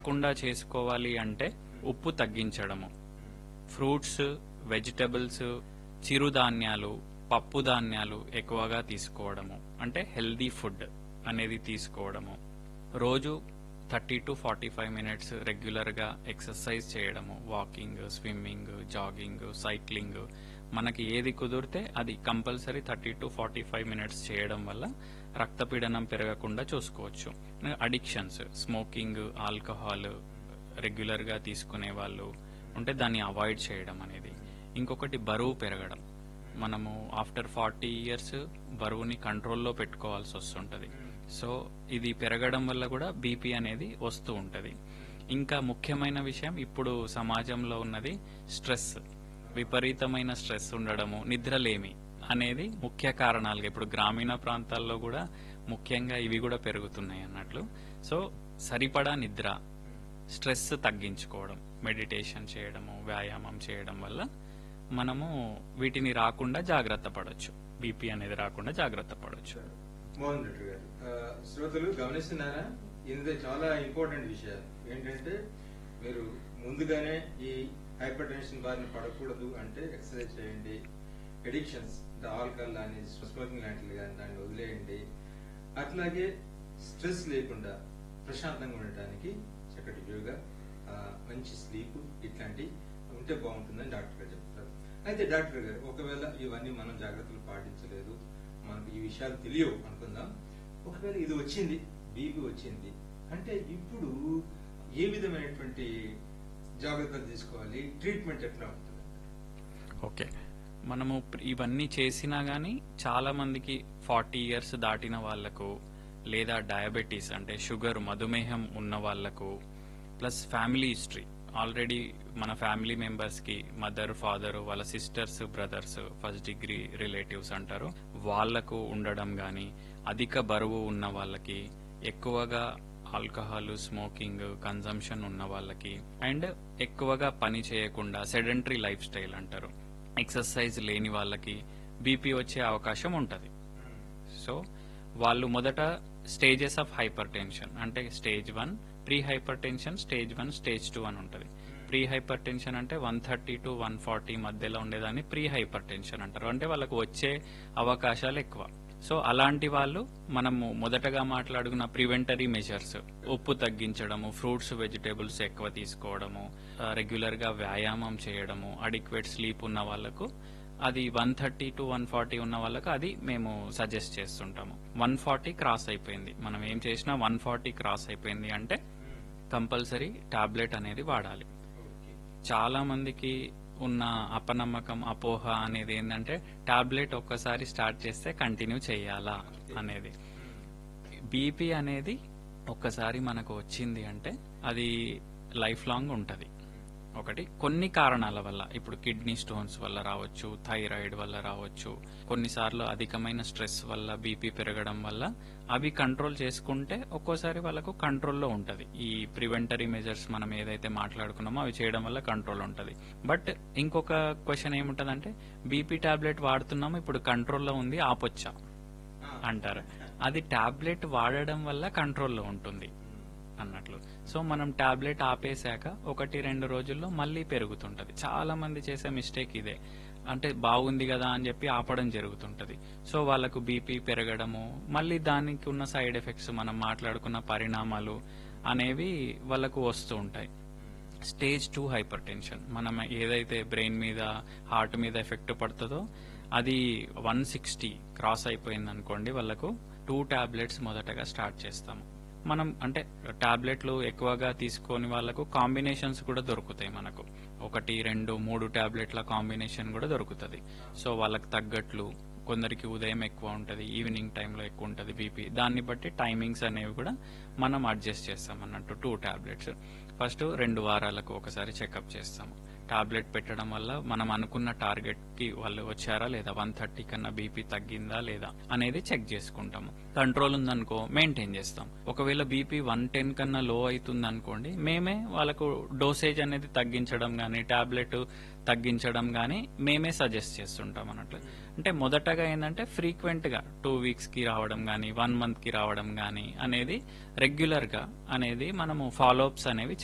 రాకుండా చేసుకోవాలి అంటే ఉప్పు తగ్గించడము ఫ్రూట్స్ వెజిటబుల్స్ చిరుధాన్యాలు పప్పు ధాన్యాలు ఎక్కువగా తీసుకోవడము అంటే హెల్దీ ఫుడ్ అనేది తీసుకోవడము రోజు thirty to forty five minutes రెగ్యులర్గా ఎక్సర్సైజ్ చేయడము వాకింగ్ స్విమ్మింగ్ జాగింగ్ సైక్లింగ్ మనకి ఏది కుదిరితే అది compulsory thirty to forty five minutes చేయడం వల్ల రక్తపీడనం పెరగకుండా చూసుకోవచ్చు అడిక్షన్స్ స్మోకింగ్ ఆల్కహాల్ రెగ్యులర్గా తీసుకునే వాళ్ళు ఉంటే దాన్ని అవాయిడ్ చేయడం అనేది ఇంకొకటి బరువు పెరగడం మనము ఆఫ్టర్ ఫార్టీ ఇయర్స్ బరువుని కంట్రోల్లో పెట్టుకోవాల్సి వస్తుంటది సో ఇది పెరగడం వల్ల కూడా బీపీ అనేది వస్తూ ఉంటది ఇంకా ముఖ్యమైన విషయం ఇప్పుడు సమాజంలో ఉన్నది స్ట్రెస్ విపరీతమైన స్ట్రెస్ ఉండడము నిద్రలేమి అనేది ముఖ్య కారణాలుగా ఇప్పుడు గ్రామీణ ప్రాంతాల్లో కూడా ముఖ్యంగా ఇవి కూడా పెరుగుతున్నాయి అన్నట్లు సో సరిపడా నిద్ర స్ట్రెస్ తగ్గించుకోవడం మెడిటేషన్ చేయడము వ్యాయామం చేయడం వల్ల మనము వీటిని రాకుండా జాగ్రత్త పడవచ్చు బీపీ అనేది రాకుండా జాగ్రత్త పడవచ్చు మోహన్ రెడ్డి గారు ఆ, శ్రోతలు గమనిస్తున్నారా ఇందులో చాలా ఇంపార్టెంట్ విషయాలు ఏంటంటే మీరు ముందుగానే ఈ హైపర్ టెన్షన్ బారిన పడకూడదు అంటే ఎక్సర్సైజ్ చేయండి ఎడిక్షన్స్ అంటే ఆల్కహాల్ కానీ స్మోకింగ్ లాంటివి కానీ దాన్ని వదిలేయండి అట్లాగే స్ట్రెస్ లేకుండా ప్రశాంతంగా ఉండటానికి చక్కటి యోగా ఆ, మంచి స్లీప్ ఇట్లాంటి ఉంటే బాగుంటుందని డాక్టర్ గారు చెప్తారు అయితే డాక్టర్ గారు ఒకవేళ ఇవన్నీ మనం జాగ్రత్తలు పాటించలేదు మనకు ఈ విషయాలు తెలియవు అనుకుందాం ఒకవేళ ఇది వచ్చింది బీపీ వచ్చింది అంటే ఇప్పుడు ఏ విధమైనటువంటి జాగ్రత్తలు తీసుకోవాలి ట్రీట్మెంట్ ఎట్లా ఉంటుంది ఓకే మనము ప్ర- ఇవన్నీ చేసినా గానీ చాలా మందికి ఫార్టీ ఇయర్స్ దాటిన వాళ్లకు లేదా డయాబెటీస్ అంటే షుగర్ మధుమేహం ఉన్న వాళ్లకు ప్లస్ ఫ్యామిలీ హిస్టరీ ఆల్రెడీ మన ఫ్యామిలీ మెంబర్స్ కి మదర్ ఫాదర్ వాళ్ళ sisters brothers first degree relatives అంటారు వాళ్లకు ఉండడం గాని అధిక బరువు ఉన్న వాళ్ళకి ఎక్కువగా ఆల్కహాల్ స్మోకింగ్ కన్జంప్షన్ ఉన్న వాళ్ళకి అండ్ ఎక్కువగా పని చేయకుండా సెడెంటరీ లైఫ్ స్టైల్ అంటారు ఎక్సర్సైజ్ లేని వాళ్ళకి బీపీ వచ్చే అవకాశం ఉంటది సో వాళ్ళు మొదట స్టేజెస్ ఆఫ్ హైపర్ టెన్షన్ అంటే stage one pre hypertension stage one stage two అని ఉంటది ప్రీ హైపర్ టెన్షన్ అంటే one thirty to one forty మధ్యలో ఉండేదాన్ని ప్రీ హైపర్ టెన్షన్ అంటారు అంటే వాళ్ళకు వచ్చే అవకాశాలు ఎక్కువ సో అలాంటి వాళ్ళు మనము మొదటగా మాట్లాడుకున్న ప్రివెంటరీ మెజర్స్ ఉప్పు తగ్గించడము ఫ్రూట్స్ వెజిటేబుల్స్ ఎక్కువ తీసుకోవడము రెగ్యులర్ గా వ్యాయామం చేయడము అడిక్వేట్ స్లీప్ ఉన్న వాళ్ళకు అది one thirty to one forty ఉన్న వాళ్ళకి అది మేము సజెస్ట్ చేస్తుంటాము వన్ ఫార్టీ క్రాస్ అయిపోయింది మనం ఏం చేసినా వన్ ఫార్టీ క్రాస్ అయిపోయింది అంటే కంపల్సరీ టాబ్లెట్ అనేది వాడాలి ఓకే చాలా మందికి ఉన్న అపనమ్మకం అపోహ అనేది ఏంటంటే టాబ్లెట్ ఒక్కసారి స్టార్ట్ చేస్తే కంటిన్యూ చేయాలా అనేది బీపీ అనేది ఒక్కసారి మనకు వచ్చింది అంటే అది లైఫ్ లాంగ్ ఉంటది ఒకటి కొన్ని కారణాల వల్ల ఇప్పుడు కిడ్నీ స్టోన్స్ వల్ల రావచ్చు థైరాయిడ్ వల్ల రావచ్చు కొన్నిసార్లు అధికమైన స్ట్రెస్ వల్ల బీపీ పెరగడం వల్ల అవి కంట్రోల్ చేసుకుంటే ఒక్కోసారి వాళ్ళకు కంట్రోల్లో ఉంటది ఈ ప్రివెంటరీ మెజర్స్ మనం ఏదైతే మాట్లాడుకున్నామో అవి చేయడం వల్ల కంట్రోల్ ఉంటది బట్ ఇంకొక క్వశ్చన్ ఏముంటదంటే బీపీ టాబ్లెట్ వాడుతున్నాము ఇప్పుడు కంట్రోల్లో ఉంది ఆపొచ్చా అంటారు అది టాబ్లెట్ వాడడం వల్ల కంట్రోల్లో ఉంటుంది అన్నట్లు సో మనం టాబ్లెట్ ఆపేశాక ఒకటి రెండు రోజుల్లో మళ్ళీ పెరుగుతుంటది చాలా మంది చేసే మిస్టేక్ ఇదే అంటే బాగుంది కదా అని చెప్పి ఆపడం జరుగుతుంటది సో వాళ్ళకు బీపీ పెరగడము మళ్ళీ దానికి ఉన్న సైడ్ ఎఫెక్ట్స్ మనం మాట్లాడుకున్న పరిణామాలు అనేవి వాళ్ళకు వస్తూ ఉంటాయి స్టేజ్ టూ హైపర్ టెన్షన్ మనం ఏదైతే బ్రెయిన్ మీద హార్ట్ మీద ఎఫెక్ట్ పడుతుందో అది వన్ సిక్స్టీ క్రాస్ అయిపోయింది అనుకోండి వాళ్ళకు టూ టాబ్లెట్స్ మొదటగా స్టార్ట్ చేస్తాము మనం అంటే టాబ్లెట్లు ఎక్కువగా తీసుకొని వాళ్ళకు కాంబినేషన్స్ కూడా దొరుకుతాయి మనకు ఒకటి రెండు మూడు టాబ్లెట్ల కాంబినేషన్ కూడా దొరుకుతుంది సో వాళ్ళకి తగ్గట్లు కొందరికి ఉదయం ఎక్కువ ఉంటది ఈవినింగ్ టైంలో ఎక్కువ ఉంటది బీపీ దాన్ని బట్టి టైమింగ్స్ అనేవి కూడా మనం అడ్జస్ట్ చేస్తాం అన్నట్టు టూ టాబ్లెట్స్ ఫస్ట్ రెండు వారాలకు ఒకసారి చెకప్ చేస్తాము టాబ్లెట్ పెట్టడం వల్ల మనం అనుకున్న టార్గెట్ కి వాళ్ళు వచ్చారా లేదా వన్ థర్టీ కన్నా బీపీ తగ్గిందా లేదా అనేది చెక్ చేసుకుంటాము కంట్రోల్ ఉందనుకో మెయింటైన్ చేస్తాం ఒకవేళ బీపీ వన్ టెన్ కన్నా లో అవుతుంది అనుకోండి మేమే వాళ్ళకు డోసేజ్ అనేది తగ్గించడం గానీ టాబ్లెట్ తగ్గించడం గానీ మేమే సజెస్ట్ చేస్తుంటాం అన్నట్లు అంటే మొదటగా ఏంటంటే ఫ్రీక్వెంట్ గా టూ వీక్స్ కి రావడం గానీ వన్ మంత్ కి రావడం గానీ అనేది రెగ్యులర్ గా అనేది మనము ఫాలోఅప్స్ అనేవి